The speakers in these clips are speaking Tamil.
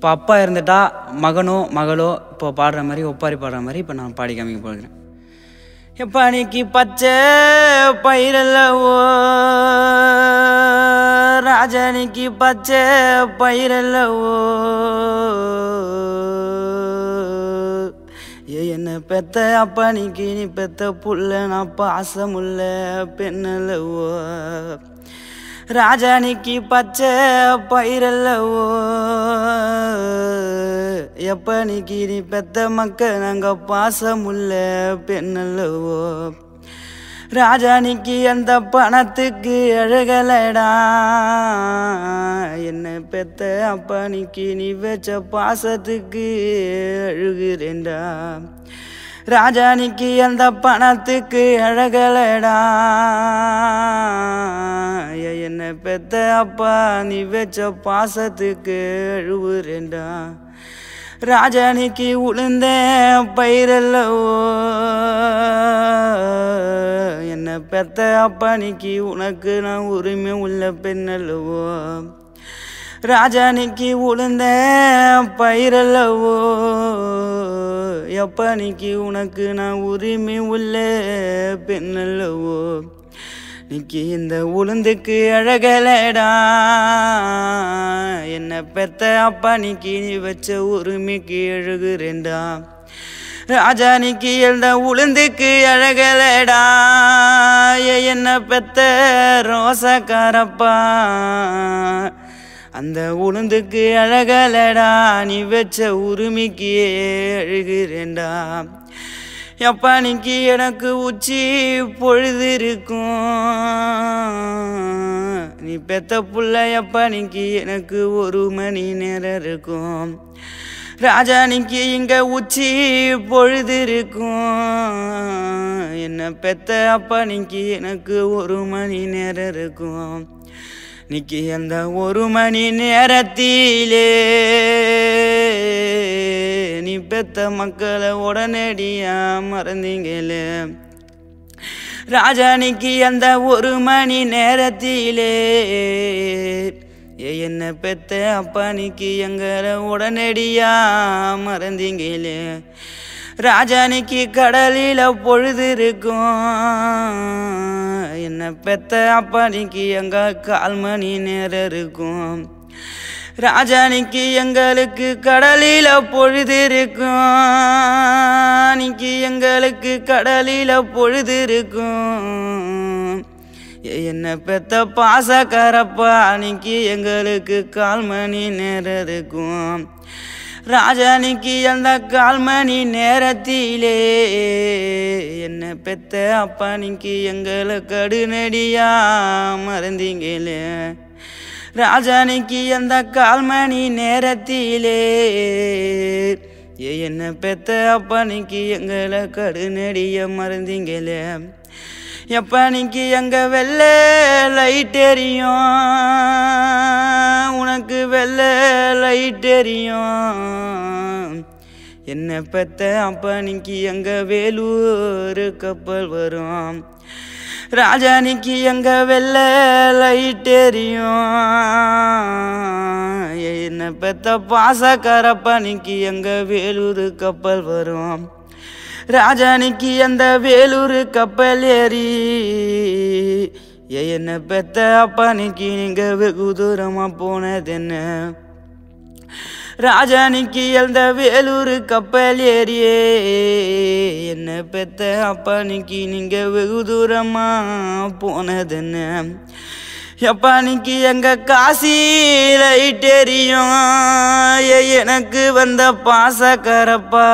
இப்போ அப்பா இருந்துட்டா மகனோ மகளோ இப்போ பாடுற மாதிரி ஒப்பாரி பாடுற மாதிரி இப்போ நான் பாடி காமிக்க போகிறேன் எப்பனிக்கு பச்சை பயிரல்லவோ ராஜனிக்கு பச்சை பயிரல்லவோ ஏ என்ன பெத்த அப்பனிக்கு நீ பெத்த புள்ள நான் பாசமுள்ள பெண்ணல்லவோ ராஜானிக்கு பச்சை பயிரல்லவோ எப்பனிக்கு நீ பெத்த மக்க நாங்க பாசமுள்ள பெண்ணல்லவோ ராஜானிக்கு அந்த பணத்துக்கு அழகலடா என்ன பெத்த அப்பனிக்கு நீ வச்ச பாசத்துக்கு அழுகிறேன்டா ராஜானிக்கு அந்த பணத்துக்கு அழகலடா என்ன பெத்த அப்பா நீ வச்ச பாசத்துக்கு அழுவுறேன்டா ராஜானிக்கு உளுந்த பயிரல்லவோ என்ன பெத்த அப்பனிக்கு உனக்கு நான் உரிமை உள்ள பெண்ணல்லவோ ராஜானிக்கு உளுந்த பயிரல்லவோ எப்பனிக்கு உனக்கு நான் உரிமை உள்ள பெண்ணல்லவோ நிக்கி இந்த உளுந்துக்கு அழகலடா என்ன பெத்த அப்பா நிக்கி நீ வச்ச உரிமைக்கு அழுகுறேன்டா ராஜானிக்கு எழுந்த உளுந்துக்கு அழகலடா என்ன பெத்த ரோசக்காரப்பா அந்த உளுந்துக்கு அழகலடா நீ வச்ச உரிமைக்கு அழுகிறேன்டா எப்பனிக்கு எனக்கு உச்சி பொழுது இருக்கும் நீ பெத்த புள்ள எப்பனிக்கு எனக்கு ஒரு மணி நேரம் இருக்கும் ராஜானிக்கு இங்க உச்சி பொழுது இருக்கும் என்ன பெத்த அப்பனிக்கு எனக்கு ஒரு மணி நேரம் இருக்கும் நிக்கி அந்த ஒரு மணி நேரத்திலே நீ பெத்த மக்களை உடனடியா மறந்தீங்களே ராஜானிக்கு அந்த ஒரு மணி நேரத்திலே ஏ என்ன பெத்த அப்பானிக்கு எங்களை உடனடியா மறந்தீங்களே ராஜானிக்கு கடலில பொழுது இருக்கும் என்ன பெத்த அப்பானிக்கு எங்க கால் மணி நேரம் இருக்கும் ராஜானிக்கு எங்களுக்கு கடலில பொழுது இருக்கும் அன்னைக்கு எங்களுக்கு கடலில பொழுது இருக்கும் என்ன பெத்த பாசக்காரப்பா அன்னைக்கு எங்களுக்கு கால் மணி நேரம் இருக்கும் ராஜானிக்கு அந்த கால் மணி நேரத்திலே என்ன பெத்த அப்பானிக்கு எங்களை கடுநடியா மறந்தீங்களே ராஜானிக்கு அந்த கால் மணி நேரத்திலே ஏ என்ன பெத்த அப்பனிக்கு எங்களை கடுநடிய மறந்தீங்களே எப்பனிக்கு எங்க வெள்ளை லைட் எரியும் உனக்கு வெள்ளை லைட் எரியும் என்ன பெத்த அப்பனிக்கு எங்க வேலூர் கப்பல் வரும் ராஜானிக்கு எங்க வெள்ள லைட் எரியும் என்ன பெத்த பாசக்காரப்பனிக்கு எங்க வேலூர் கப்பல் வரும் ராஜானிக்கு அந்த வேலூர் கப்பல் ஏறி ஏ என்ன பெத்த அப்பனிக்கு நீங்க வெகு தூரமா போனது என்ன ராஜானிக்கு எழுந்த வேலூர் கப்பல் ஏறியே என்ன பெத்த அப்பனிக்கு நீங்க வெகு தூரமா போனதுன்னு எப்பனிக்கு எங்க காசி லைட் எரியும் ஏ எனக்கு வந்த பாசக்கரப்பா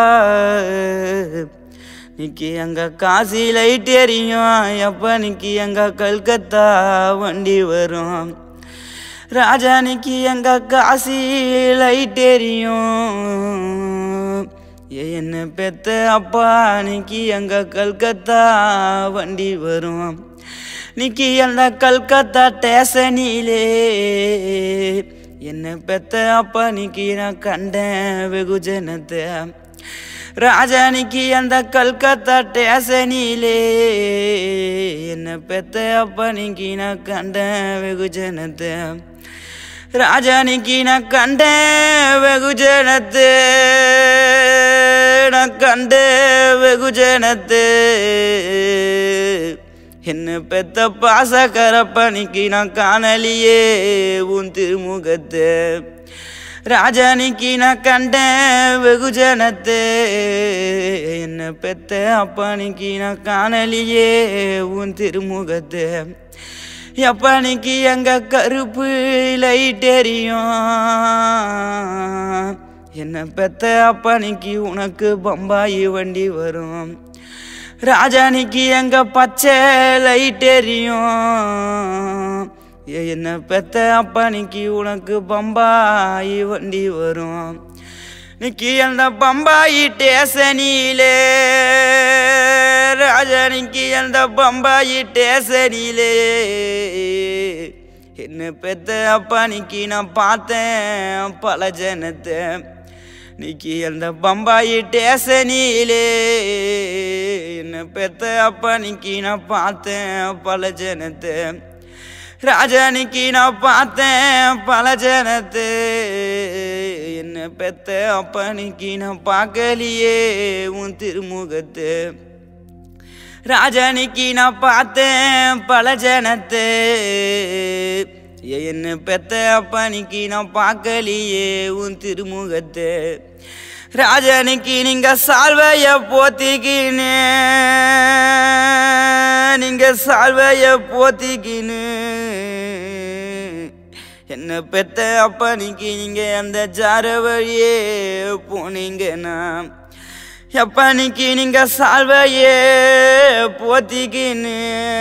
நிக்கி எங்க காசி லைட் எரியும் எப்பனிக்கு எங்க கல்கத்தா வண்டி வரும் ராஜானிக்கு எங்க காசி லைட் எரியும் ஏ என்ன பெத்த அப்பா அன்னைக்கு எங்க கல்கத்தா வண்டி வரும் நிக்கி அந்த கல்கத்தா ஸ்டேஷனிலே என்ன பெத்த அப்பா நிக்கி நான் கண்டேன் வெகுஜனத்தை ராஜானிக்கு அந்த கல்கத்தா ஸ்டேஷனிலே என்ன பெத்த அப்பா நிக்கி நான் கண்டேன் வெகுஜனத்தை ராஜானிக்கு நான் கண்டேன் வெகுஜனத்து நான் கண்டேன் வெகுஜனத்து என்ன பெத்த பாச கரப்பனிக்கு நான் காணலியே உன் திருமுகத்து ராஜானிக்கு நான் கண்டேன் வெகுஜனத்து என்ன பெத்த அப்பனிக்கு நான் காணலியே உன் திருமுகத்து எப்பனிக்கு எங்க கருப்பு லைட் எரியும் என்ன பெத்த அப்பனிக்கு உனக்கு பம்பாயி வண்டி வரும் ராஜானிக்கு எங்க பச்சை லைட் எரியும் ஏ, என்ன பெத்த அப்பனிக்கு உனக்கு பம்பாயி வண்டி வரும் நிக்கி அந்த பம்பாயி டேசனிலே ராஜானிக்கு அந்த பம்பாயி டேசனிலே என்ன பெத்த அப்பனிக்கு நான் பார்த்தேன் பல ஜனத்தை நிக்கி அந்த பம்பாயி டேசனிலே என்ன பெத்த அப்பனிக்கு நான் பார்த்தேன் பல ஜனத்தை ராஜானிக்கு நான் பார்த்தேன் பல ஜனத்து என்ன பெத்த அப்பனிக்கு நான் பார்க்கலையே உன் திருமுகத்து ராஜானிக்கு நான் பார்த்தேன் பல ஜனத்து என்ன பெத்த அப்பனிக்கு நான் பார்க்கலையே உன் திருமுகத்து ராஜானிக்கு நீங்க சால்வைய போத்திக்கின்னு நீங்க சால்வைய போத்திக்கின்னு என்ன பெத்த அப்பனிக்கு நீங்க அந்த ஜார வழியே போனீங்கன்னா எப்பனிக்கு நீங்க சால்வையே போத்திக்கின்னு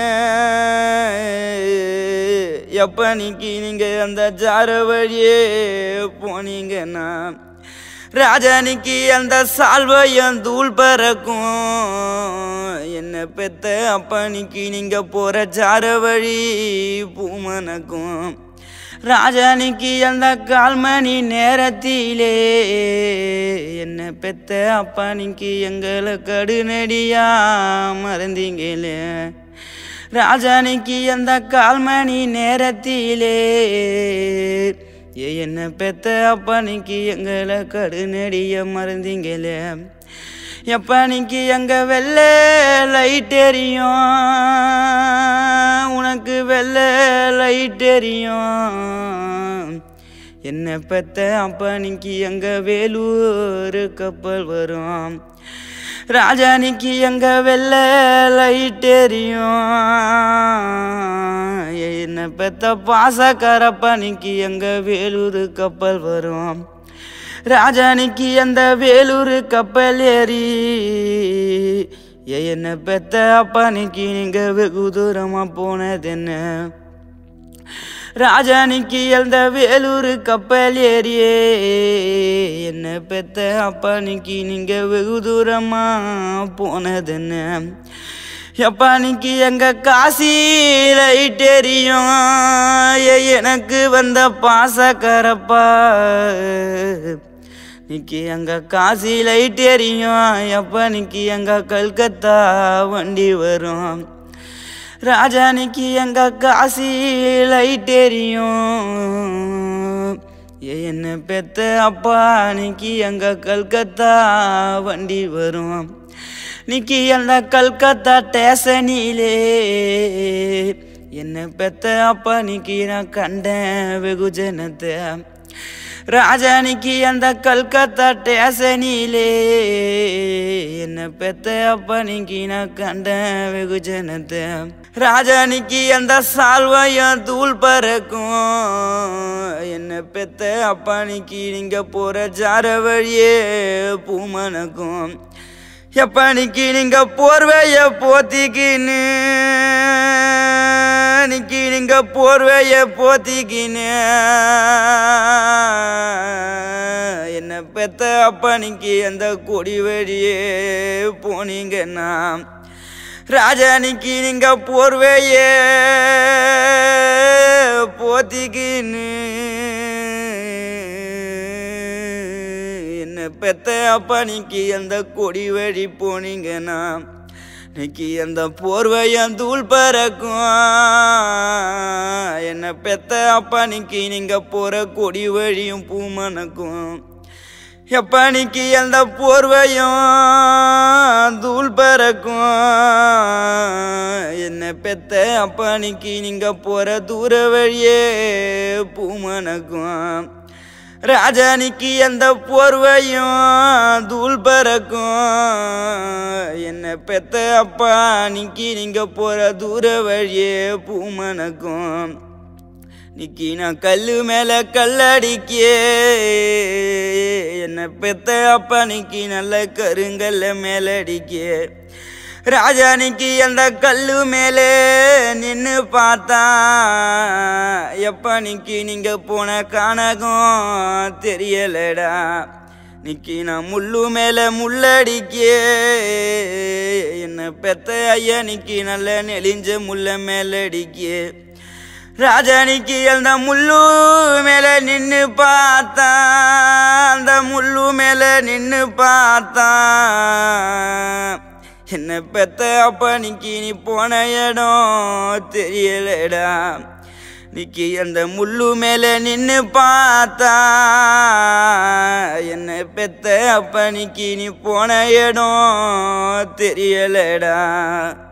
எப்பனிக்கு நீங்க அந்த ஜார வழியே போனீங்கன்னா ராஜானிக்கு அந்த சால்வையும் தூள் பறக்கும் என்ன பெத்த அப்பனிக்கு நீங்க போற ஜார வழி பூமனக்கும் ராஜானிக்கு அந்த கால் மணி நேரத்திலே என்ன பெத்த அப்பனிக்கு எங்களை கடுநடியா மறந்தீங்களே ராஜானிக்கு அந்த கால் மணி நேரத்திலே ஏ என்ன பெத்த அப்பனிக்கு எங்களை கடுநடிய மறந்தீங்களே எப்பனிக்கு எங்க வெள்ளை லைட் எரியும் உனக்கு வெள்ளை லைட் எரியும் என்ன பெத்த அப்பனிக்கு எங்க வேலூர் கப்பல் வரும் ராஜானிக்கு எங்க வெள்ளை லைட் எரியும் என்ன பெத்த பாசக்கரப்பனிக்கு எங்க வேலூர் கப்பல் வரும் ராஜானிக்கு அந்த வேலூர் கப்பல் ஏறி ஏ என்ன பெத்த அப்பனிக்கு நீங்க வெகு தூரமா போனது என்ன ராஜானிக்கு அந்த வேலூர் கப்பல் ஏறியே என்ன பெத்த அப்பனிக்கு நீங்க வெகு தூரமா போனது என்ன எப்பனிக்கு எங்க காசி லைட் எரியும் ஏ எனக்கு வந்த பாசக்கரப்பா நிக்கி எங்க காசி லைட் எரியும் எப்பனிக்கு எங்க கல்கத்தா வண்டி வரும் ராஜானிக்கு எங்க காசி லைட் எரியும் ஏ என்ன பெத்த அப்பா நிக்கி எங்க கல்கத்தா வண்டி வரும் நிக்கி அந்த கல்கத்தா ஸ்டேஷனிலே என்ன பெத்த அப்பா நிக்கி நான் கண்டேன் வெகுஜனத்தை ராஜானிக்கு அந்த கல்கத்தா ஸ்டேஷனிலே என்ன பெத்த அப்பனிக்கு நான் கண்டேன் வெகுஜனத்தை ராஜானிக்கு அந்த சால்வையும் தூள் பறக்கும் என்ன பெத்த அப்பனிக்கு நீங்க போற ஜார வழியே பூமனக்கும் எப்பனிக்கு நீங்க போர்வைய போத்திக்கின்னு நிக்கி நீங்க போர்வைய போத்திக்கின்னு என்ன பெத்த அப்பனிக்கு அந்த கொடி வழியே போனீங்கன்னா ராஜானிக்கு நீங்க போர்வைய போத்திக்கின்னு என்ன பெத்த அப்பனிக்கு அந்த கொடி வழி போனீங்கன்னா இன்னைக்கு அந்த போர்வையும் தூள் பறக்கும் என்ன பெத்த அப்பா நிக்கி நீங்க போற கொடி வழியும் பூமணக்கும் எப்பனிக்கு அந்த போர்வையும் தூள் பறக்கும் என்ன பெத்த அப்பனிக்கு நீங்க போற தூர வழியே பூமணக்கும் ராஜானிக்கு அந்த போர்வையும் தூள் பறக்கும் என்ன பெத்த அப்பா நிக்கி நீங்க போற தூர வழியே பூமணக்கும் நிக்கி நான் கல்லு மேல கல்லடிக்கே என்ன பெத்த அப்பா நிக்கி நல்ல கருங்கல்ல மேலடிக்கே ராஜானிக்கு அந்த கல்லு மேலே நின்று பார்த்தா எப்ப நிக்கி நீங்க போன காணகம் தெரியலடா நிக்கி நான் முள்ளு மேல முள்ளடிக்கே என்ன பெத்த ஐயா நிக்கி நல்ல நெளிஞ்ச முள்ள மேலடிக்கே ராஜானிக்கு அந்த முள்ளு மேல நின்னு பார்த்தா அந்த முள்ளு மேல நின்னு பார்த்தா என்ன பெத்த அப்ப நிக்கி நீ போன இடம் தெரியலடா நிக்கி அந்த முள்ளு மேல நின்னு பார்த்தா என்ன பெத்த அப்ப நிக்கி நீ போன இடம் தெரியலடா